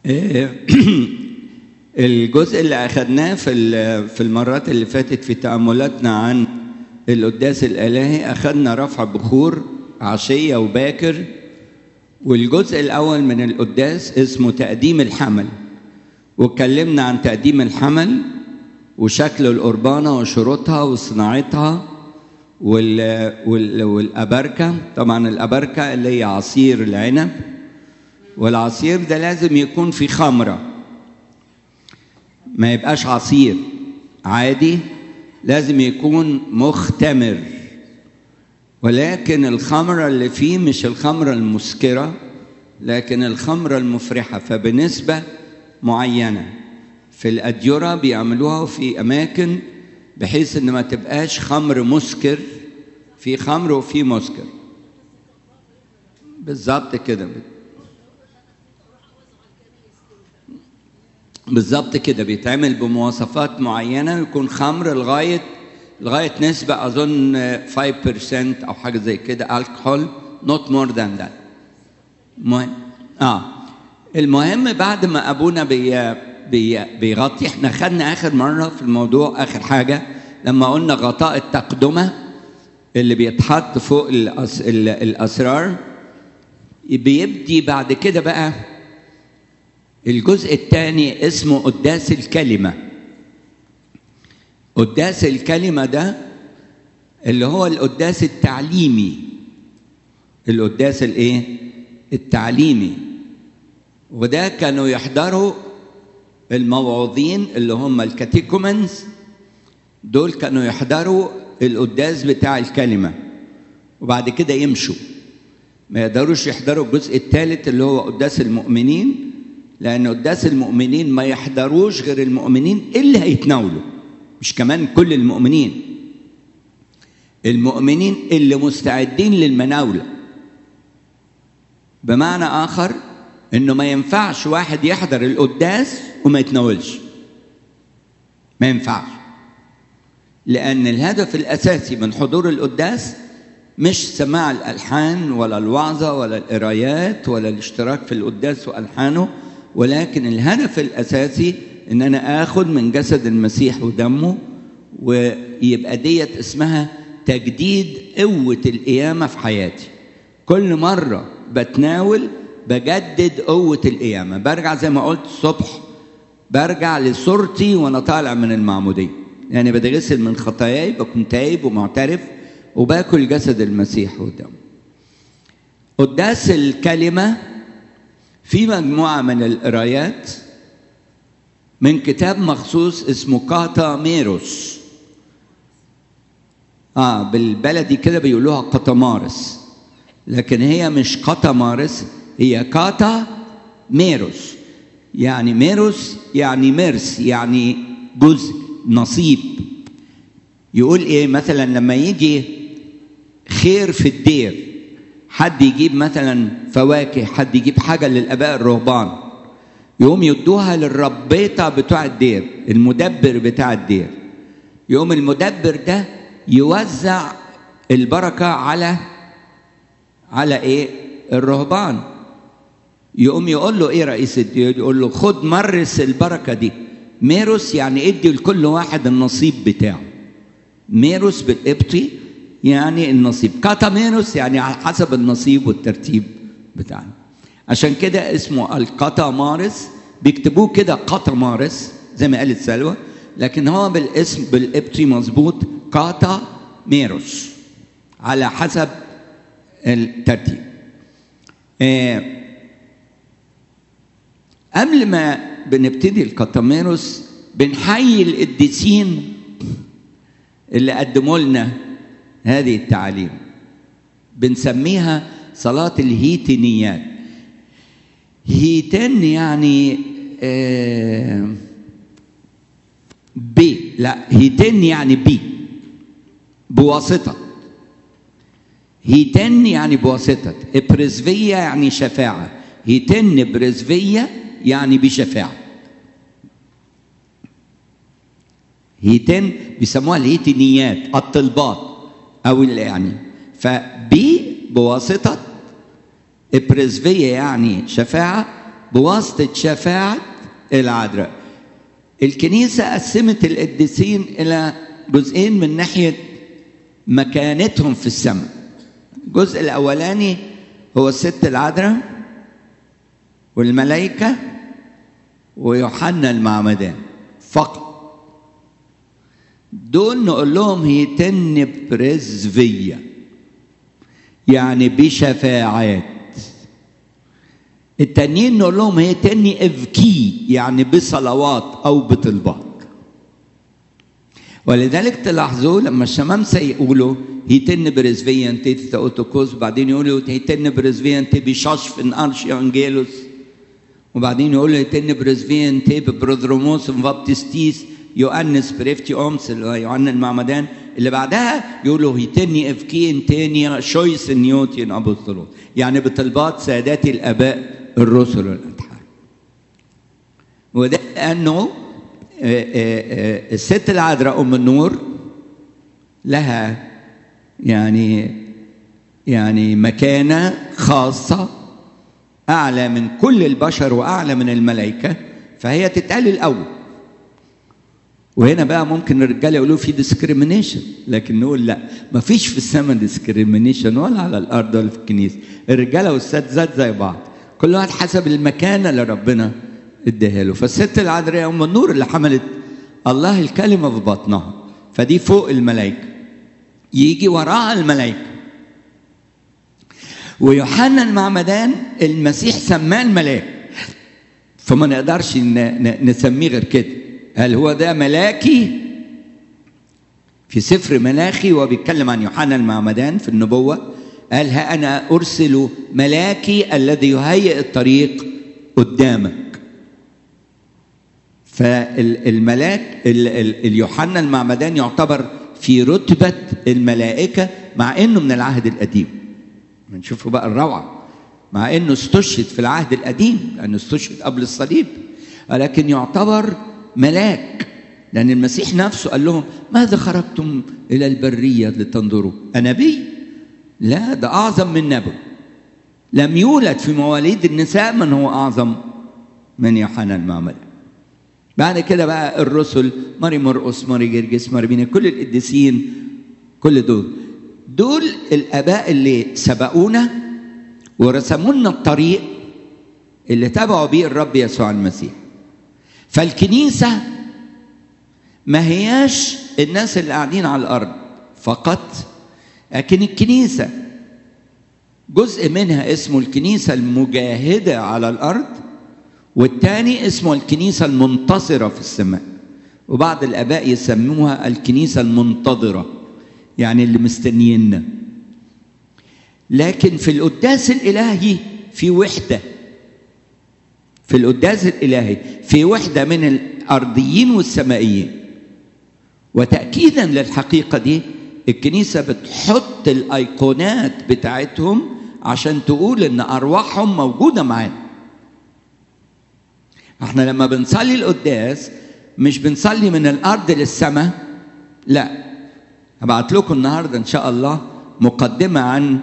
الجزء اللي أخذناه في في المرات اللي فاتت في تأملاتنا عن القداس الإلهي أخذنا رفع بخور عشية وباكر والجزء الأول من القداس اسمه تقديم الحمل واتكلمنا عن تقديم الحمل وشكل القربانة وشروطها وصناعتها وال... وال... والأبركة طبعا الأبركة اللي هي عصير العنب والعصير ده لازم يكون في خمرة ما يبقاش عصير عادي لازم يكون مختمر ولكن الخمرة اللي فيه مش الخمرة المسكرة لكن الخمرة المفرحة فبنسبة معينة في الأديرة بيعملوها في أماكن بحيث إن ما تبقاش خمر مسكر في خمر وفي مسكر بالظبط كده بالظبط كده بيتعمل بمواصفات معينة يكون خمر لغاية لغاية نسبة أظن 5% أو حاجة زي كده الكحول not more than that مهم آه المهم بعد ما أبونا بي بي بيغطي احنا خدنا آخر مرة في الموضوع آخر حاجة لما قلنا غطاء التقدمة اللي بيتحط فوق الأس الأسرار بيبدي بعد كده بقى الجزء الثاني اسمه قداس الكلمة قداس الكلمة ده اللي هو القداس التعليمي القداس الايه التعليمي وده كانوا يحضروا الموعوظين اللي هم الكاتيكومنز دول كانوا يحضروا القداس بتاع الكلمة وبعد كده يمشوا ما يقدروش يحضروا الجزء الثالث اللي هو قداس المؤمنين لأن قداس المؤمنين ما يحضروش غير المؤمنين اللي هيتناولوا مش كمان كل المؤمنين المؤمنين اللي مستعدين للمناولة بمعنى آخر إنه ما ينفعش واحد يحضر القداس وما يتناولش ما ينفعش لأن الهدف الأساسي من حضور القداس مش سماع الألحان ولا الوعظة ولا القرايات ولا الاشتراك في القداس وألحانه ولكن الهدف الأساسي إن أنا آخد من جسد المسيح ودمه ويبقى ديت اسمها تجديد قوة القيامة في حياتي كل مرة بتناول بجدد قوة القيامة برجع زي ما قلت الصبح برجع لصورتي وأنا طالع من المعمودية يعني بتغسل من خطاياي بكون تايب ومعترف وباكل جسد المسيح ودمه قداس الكلمة في مجموعة من القرايات من كتاب مخصوص اسمه كاتا ميروس اه بالبلدي كده بيقولوها قطمارس لكن هي مش قطمارس هي كاتا ميروس يعني ميروس يعني ميرس يعني جزء نصيب يقول ايه مثلا لما يجي خير في الدير حد يجيب مثلا فواكه حد يجيب حاجه للاباء الرهبان يقوم يدوها للربيطه بتوع الدير المدبر بتاع الدير يقوم المدبر ده يوزع البركه على على ايه الرهبان يقوم يقول له ايه رئيس الدير يقول له خد مرس البركه دي ميروس يعني ادي لكل واحد النصيب بتاعه ميروس بالقبطي يعني النصيب كاتاميروس يعني على حسب النصيب والترتيب بتاعنا عشان كده اسمه القطامارس بيكتبوه كده قطامارس زي ما قالت سلوى لكن هو بالاسم بالقبطي مظبوط كاتا ميروس على حسب الترتيب آه قبل ما بنبتدي الكاتاميروس بنحيي القديسين اللي قدموا لنا هذه التعاليم بنسميها صلاة الهيتينيات هيتن يعني آه بي لا هيتن يعني بي بواسطة هيتن يعني بواسطة برزفية يعني شفاعة هيتن برزفية يعني بشفاعة هيتن بيسموها الهيتينيات الطلبات او اللي يعني فبي بواسطه ابرزفيه يعني شفاعه بواسطة شفاعة العذراء الكنيسة قسمت القديسين إلى جزئين من ناحية مكانتهم في السماء الجزء الأولاني هو الست العذراء والملائكة ويوحنا المعمدان فقط دول نقول لهم هيتن برزفية يعني بشفاعات التانيين نقول لهم هيتن افكي يعني بصلوات او بطلبات ولذلك تلاحظوا لما الشمامسه يقولوا هيتن برزفيا انت تاوتوكوس بعدين يقولوا هيتن برزفيا انت بشاش في ارشي انجيلوس وبعدين يقولوا هيتن برزفيا انت ببرودروموس بابتستيس يوانس بريفتي اومس اللي هو يوحنا المعمدان اللي بعدها يقولوا هيتني افكين تاني شويس نيوتين ابوستولوس يعني بطلبات سادات الاباء الرسل والاطهار وده انه الست العذراء ام النور لها يعني يعني مكانه خاصه اعلى من كل البشر واعلى من الملائكه فهي تتقال الاول وهنا بقى ممكن الرجاله يقولوا في ديسكريميشن لكن نقول لا ما فيش في السماء ديسكريميشن ولا على الارض ولا في الكنيسه الرجاله والستات ذات زي بعض كل واحد حسب المكانه اللي ربنا اداها له فالست العذراء ام النور اللي حملت الله الكلمه في بطنها فدي فوق الملائكه يجي وراها الملائكه ويوحنا المعمدان المسيح سماه الملاك فما نقدرش نسميه غير كده هل هو ده ملاكي في سفر ملاخي وبيتكلم عن يوحنا المعمدان في النبوة قال ها أنا أرسل ملاكي الذي يهيئ الطريق قدامك فالملاك اليوحنا المعمدان يعتبر في رتبة الملائكة مع انه من العهد القديم بنشوفه بقى الروعة مع انه استشهد في العهد القديم لانه استشهد قبل الصليب ولكن يعتبر ملاك لأن المسيح نفسه قال لهم ماذا خرجتم إلى البرية لتنظروا أنبي لا ده أعظم من نبي لم يولد في مواليد النساء من هو أعظم من يوحنا المعمدان بعد كده بقى الرسل ماري مرقس ماري جرجس ماري بينا كل القديسين كل دول دول الآباء اللي سبقونا ورسموا لنا الطريق اللي تبعوا بيه الرب يسوع المسيح فالكنيسة ما هياش الناس اللي قاعدين على الأرض فقط لكن الكنيسة جزء منها اسمه الكنيسة المجاهدة على الأرض والتاني اسمه الكنيسة المنتصرة في السماء وبعض الآباء يسموها الكنيسة المنتظرة يعني اللي مستنينا لكن في القداس الإلهي في وحدة في القداس الإلهي في وحدة من الأرضيين والسمائيين وتأكيدا للحقيقة دي الكنيسة بتحط الأيقونات بتاعتهم عشان تقول إن أرواحهم موجودة معانا احنا لما بنصلي القداس مش بنصلي من الأرض للسماء لا هبعت لكم النهاردة إن شاء الله مقدمة عن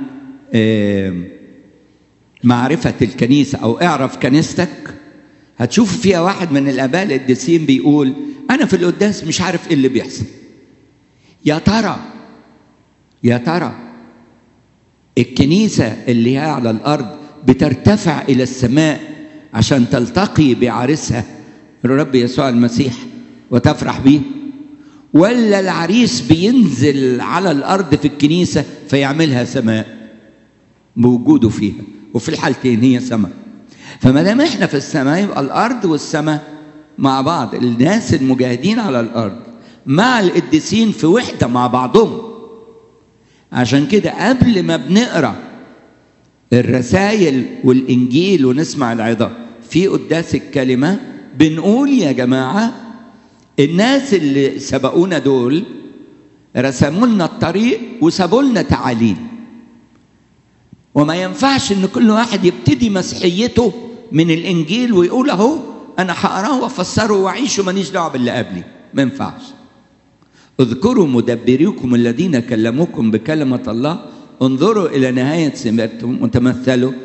معرفة الكنيسة أو اعرف كنيستك هتشوفوا فيها واحد من الآباء القديسين بيقول أنا في القداس مش عارف إيه اللي بيحصل يا ترى يا ترى الكنيسة اللي هي على الأرض بترتفع إلى السماء عشان تلتقي بعرسها الرب يسوع المسيح وتفرح بيه ولا العريس بينزل على الأرض في الكنيسة فيعملها سماء بوجوده فيها وفي الحالتين هي سماء فما دام احنا في السماء يبقى الارض والسماء مع بعض الناس المجاهدين على الارض مع القديسين في وحده مع بعضهم عشان كده قبل ما بنقرا الرسائل والانجيل ونسمع العظه في قداس الكلمه بنقول يا جماعه الناس اللي سبقونا دول رسموا لنا الطريق وسابوا لنا تعاليم وما ينفعش ان كل واحد يبتدي مسيحيته من الانجيل ويقول اهو انا هقراه وافسره واعيشه ماليش دعوه باللي قبلي ما ينفعش اذكروا مدبريكم الذين كلموكم بكلمه الله انظروا الى نهايه سمرتهم وتمثلوا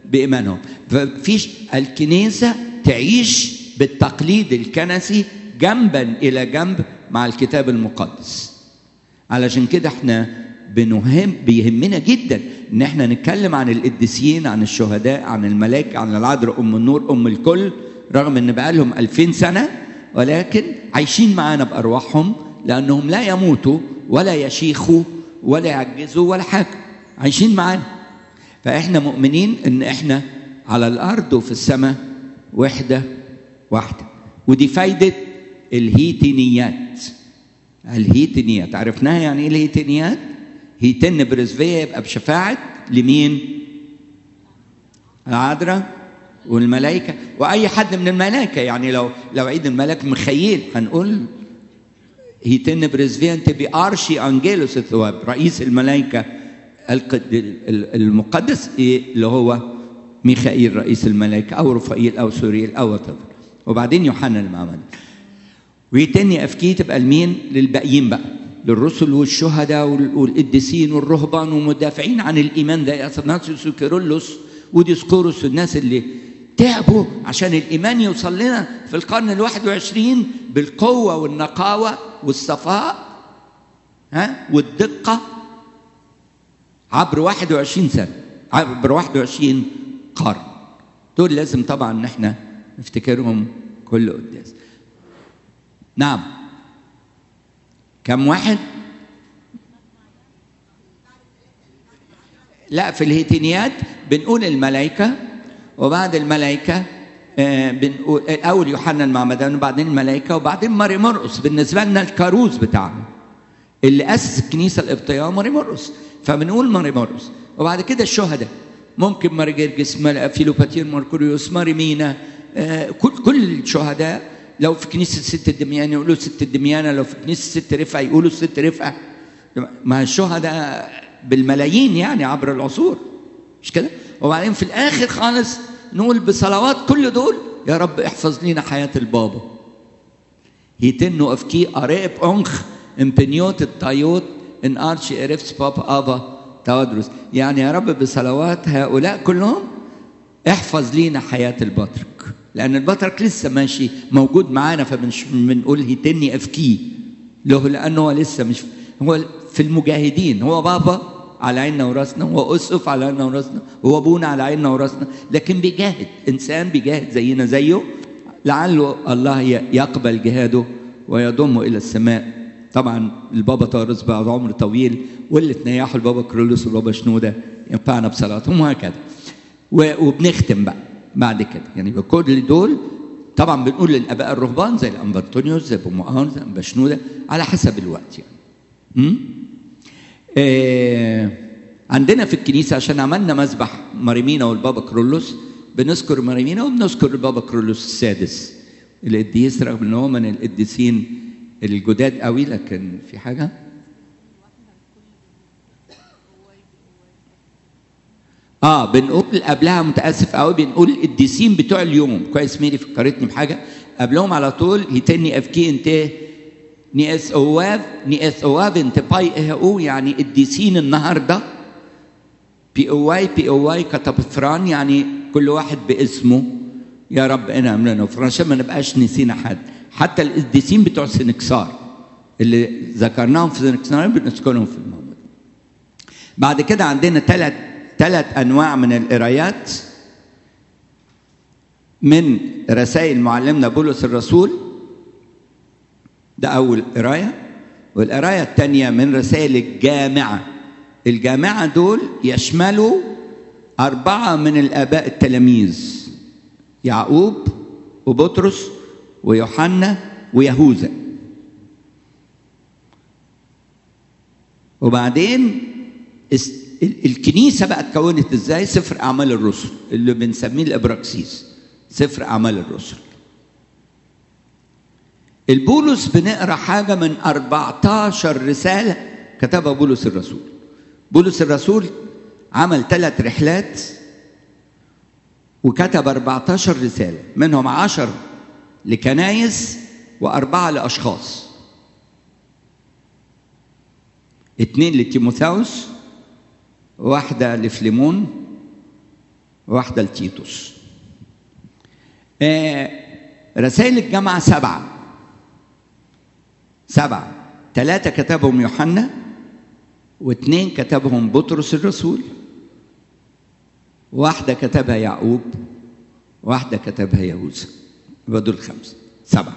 بايمانهم ففيش الكنيسه تعيش بالتقليد الكنسي جنبا الى جنب مع الكتاب المقدس علشان كده احنا بنهم بيهمنا جدا ان احنا نتكلم عن القديسين عن الشهداء عن الملائكه عن العذراء ام النور ام الكل رغم ان بقالهم ألفين سنه ولكن عايشين معانا بارواحهم لانهم لا يموتوا ولا يشيخوا ولا يعجزوا ولا حاجه عايشين معانا فاحنا مؤمنين ان احنا على الارض وفي السماء وحده واحده ودي فايده الهيتينيات الهيتينيات عرفناها يعني ايه الهيتينيات هيتن برزفية يبقى بشفاعة لمين العذراء والملائكة وأي حد من الملائكة يعني لو لو عيد الملك مخيل هنقول هيتن برزفية أنت بأرشي أنجيلوس الثواب رئيس الملائكة المقدس إيه اللي هو ميخائيل رئيس الملائكة أو رفائيل أو سوريل أو طبعا وبعدين يوحنا المعمد ويتني أفكيه تبقى لمين للباقيين بقى للرسل والشهداء والقديسين والرهبان ومدافعين عن الايمان ده اثناسيوس وكيرلس وديسكوروس والناس اللي تعبوا عشان الايمان يوصل لنا في القرن الواحد وعشرين بالقوه والنقاوه والصفاء ها والدقه عبر 21 سنه عبر 21 قرن دول لازم طبعا ان احنا نفتكرهم كل قداس نعم كم واحد لا في الهيتينيات بنقول الملائكة وبعد الملائكة آه بنقول أول يوحنا المعمدان وبعدين الملائكة وبعدين ماري مرقس بالنسبة لنا الكاروز بتاعنا اللي أسس الكنيسة القبطية ماري مرقس فبنقول ماري مرقس وبعد كده الشهداء ممكن ماري جرجس فيلوباتير ماركوريوس ماري مينا آه كل كل الشهداء لو في كنيسة ست الدميانة يقولوا ست الدميانة لو في كنيسة ست رفعة يقولوا ست رفعة ما الشهداء بالملايين يعني عبر العصور مش كده وبعدين في الآخر خالص نقول بصلوات كل دول يا رب احفظ لنا حياة البابا هيتنو أفكي قريب أنخ امبنيوت الطيوت إن أرشي إرفس بابا أبا تودرس يعني يا رب بصلوات هؤلاء كلهم احفظ لينا حياة البطرك لأن البطرك لسه ماشي موجود معانا فمش بنقول هيتني أفكيه له لأنه هو لسه مش هو في المجاهدين هو بابا على عيننا وراسنا هو أسقف على عيننا وراسنا هو أبونا على عيننا وراسنا لكن بيجاهد إنسان بيجاهد زينا زيه لعله الله يقبل جهاده ويضمه إلى السماء طبعا البابا طارس بعد عمر طويل واللي تنيحوا البابا كرولوس والبابا شنودة ينفعنا بصلاتهم وهكذا وبنختم بقى بعد كده يعني بكل دول طبعا بنقول للاباء الرهبان زي الامبرتونيوس زي ابو مؤان زي ابو شنوده على حسب الوقت يعني. امم آه عندنا في الكنيسه عشان عملنا مذبح مريمينا والبابا كرولوس بنذكر مريمينا وبنذكر البابا كرولوس السادس القديس رغم ان هو من القديسين الجداد قوي لكن في حاجه اه بنقول قبلها متاسف قوي بنقول القديسين بتوع اليوم كويس ميري فكرتني بحاجه قبلهم على طول هيتني افكي انت نيس اواب نيس اواب انت باي اهو يعني قديسين النهارده بي اوواي بي اوواي كتب فران يعني كل واحد باسمه يا رب انا لنا وفران عشان ما نبقاش نسينا حد حتى القديسين بتوع سنكسار اللي ذكرناهم في سنكسار بنذكرهم في الموضوع بعد كده عندنا ثلاث ثلاث انواع من القرايات من رسائل معلمنا بولس الرسول ده اول قرايه والقرايه الثانيه من رسائل الجامعه الجامعه دول يشملوا اربعه من الاباء التلاميذ يعقوب وبطرس ويوحنا ويهوذا وبعدين الكنيسه بقى اتكونت ازاي سفر اعمال الرسل اللي بنسميه الابراكسيس سفر اعمال الرسل البولس بنقرا حاجه من 14 رساله كتبها بولس الرسول بولس الرسول عمل ثلاث رحلات وكتب 14 رساله منهم 10 لكنايس واربعه لاشخاص اثنين لتيموثاوس واحدة لفليمون واحدة لتيتوس آه رسائل الجامعة سبعة سبعة ثلاثة كتبهم يوحنا واثنين كتبهم بطرس الرسول واحدة كتبها يعقوب واحدة كتبها يهوذا يبقى دول خمسة سبعة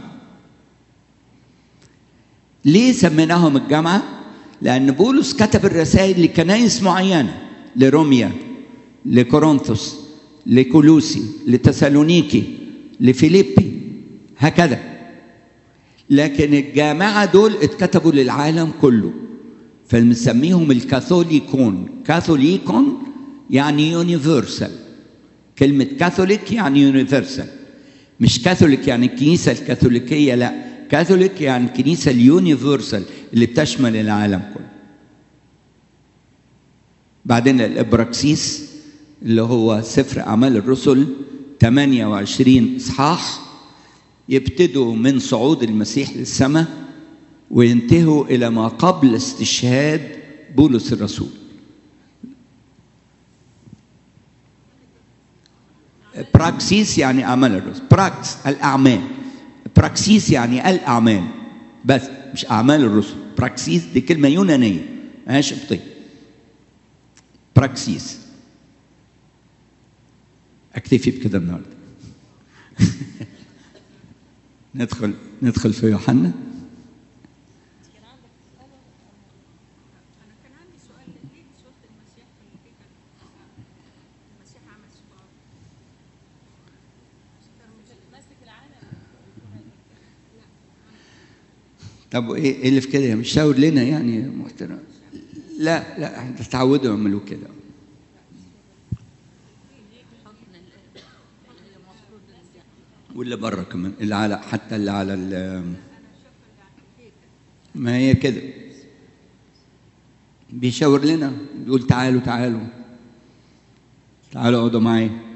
ليه سميناهم الجامعة؟ لأن بولس كتب الرسائل لكنائس معينة لروميا لكورنثوس لكولوسي لتسالونيكي لفيليبي هكذا لكن الجامعة دول اتكتبوا للعالم كله فمسميهم الكاثوليكون كاثوليكون يعني يونيفرسال كلمة كاثوليك يعني يونيفرسال مش كاثوليك يعني الكنيسة الكاثوليكية لا كاثوليك يعني الكنيسة اليونيفرسال اللي بتشمل العالم كله بعدين الإبراكسيس اللي هو سفر أعمال الرسل 28 إصحاح يبتدوا من صعود المسيح للسماء وينتهوا إلى ما قبل استشهاد بولس الرسول براكسيس يعني أعمال الرسل براكس الأعمال براكسيس يعني الأعمال بس مش أعمال الرسل براكسيس دي كلمة يونانية ماهيش قبطية براكسيس أكتفي بكده النهارده ندخل ندخل في يوحنا انا كان عندي سؤال ليه صوره المسيح في الهيكل المسيح عمل صغار ماسك العالم طب ايه إيه اللي في كده مش شاور لنا يعني يا محترم لا لا احنا تتعودوا يعملوا كده واللي بره كمان اللي على حتى اللي على ال ما هي كده بيشاور لنا بيقول تعالوا تعالوا تعالوا اقعدوا معايا